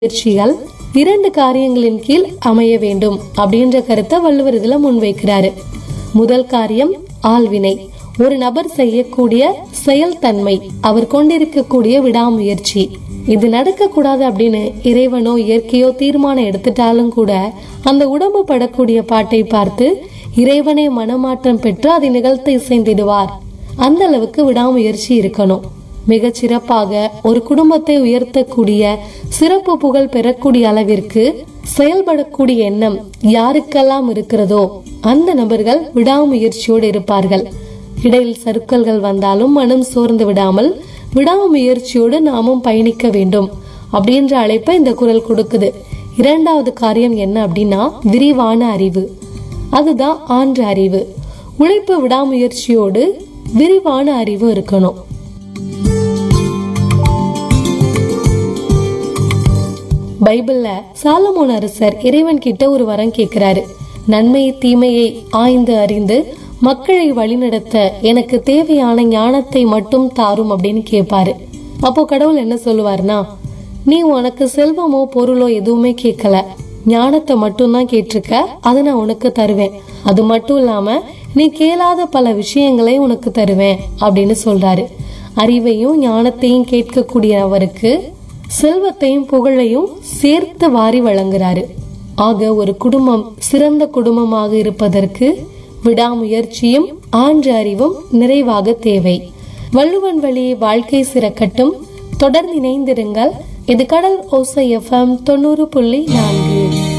முயற்சிகள் இரண்டு காரியங்களின் கீழ் அமைய வேண்டும் அப்படின்ற கருத்தை வள்ளுவர் இதுல முன்வைக்கிறாரு முதல் காரியம் ஆள்வினை ஒரு நபர் செய்யக்கூடிய செயல்தன்மை அவர் கொண்டிருக்கக்கூடிய விடாமுயற்சி இது நடக்க கூடாது அப்படின்னு இறைவனோ இயற்கையோ தீர்மானம் எடுத்துட்டாலும் கூட அந்த உடம்பு படக்கூடிய பாட்டை பார்த்து இறைவனை மனமாற்றம் பெற்று அதை நிகழ்த்த இசைந்திடுவார் அந்த அளவுக்கு விடாமுயற்சி இருக்கணும் மிகச் சிறப்பாக ஒரு குடும்பத்தை உயர்த்தக்கூடிய சிறப்பு புகழ் பெறக்கூடிய அளவிற்கு செயல்படக்கூடிய எண்ணம் யாருக்கெல்லாம் இருக்கிறதோ அந்த நபர்கள் விடாமுயற்சியோடு இருப்பார்கள் இடையில் சறுக்கல்கள் வந்தாலும் மனம் சோர்ந்து விடாமல் விடாமுயற்சியோடு நாமும் பயணிக்க வேண்டும் அப்படின்ற அழைப்பை இந்த குரல் கொடுக்குது இரண்டாவது காரியம் என்ன அப்படின்னா விரிவான அறிவு அதுதான் ஆன்ற அறிவு உழைப்பு விடாமுயற்சியோடு விரிவான அறிவு இருக்கணும் பைபிள்ல சாலமோன் அரசர் இறைவன் கிட்ட ஒரு வரம் கேக்குறாரு நன்மை தீமையை ஆய்ந்து அறிந்து மக்களை வழிநடத்த எனக்கு தேவையான ஞானத்தை மட்டும் தாரும் அப்படின்னு கேட்பாரு அப்போ கடவுள் என்ன சொல்லுவாருன்னா நீ உனக்கு செல்வமோ பொருளோ எதுவுமே கேட்கல ஞானத்தை மட்டும்தான் கேட்டிருக்க அதை நான் உனக்கு தருவேன் அது மட்டும் இல்லாம நீ கேளாத பல விஷயங்களை உனக்கு தருவேன் அப்படின்னு சொல்றாரு அறிவையும் ஞானத்தையும் கேட்கக்கூடிய அவருக்கு செல்வத்தையும் புகழையும் சேர்த்து வாரி வழங்குறாரு ஆக ஒரு குடும்பம் சிறந்த குடும்பமாக இருப்பதற்கு விடாமுயற்சியும் ஆன்ற அறிவும் நிறைவாக தேவை வள்ளுவன் வழி வாழ்க்கை சிறக்கட்டும் தொடர்ந்து இணைந்திருங்கள் இது கடல் ஓசை எஃப்எம் தொண்ணூறு புள்ளி நான்கு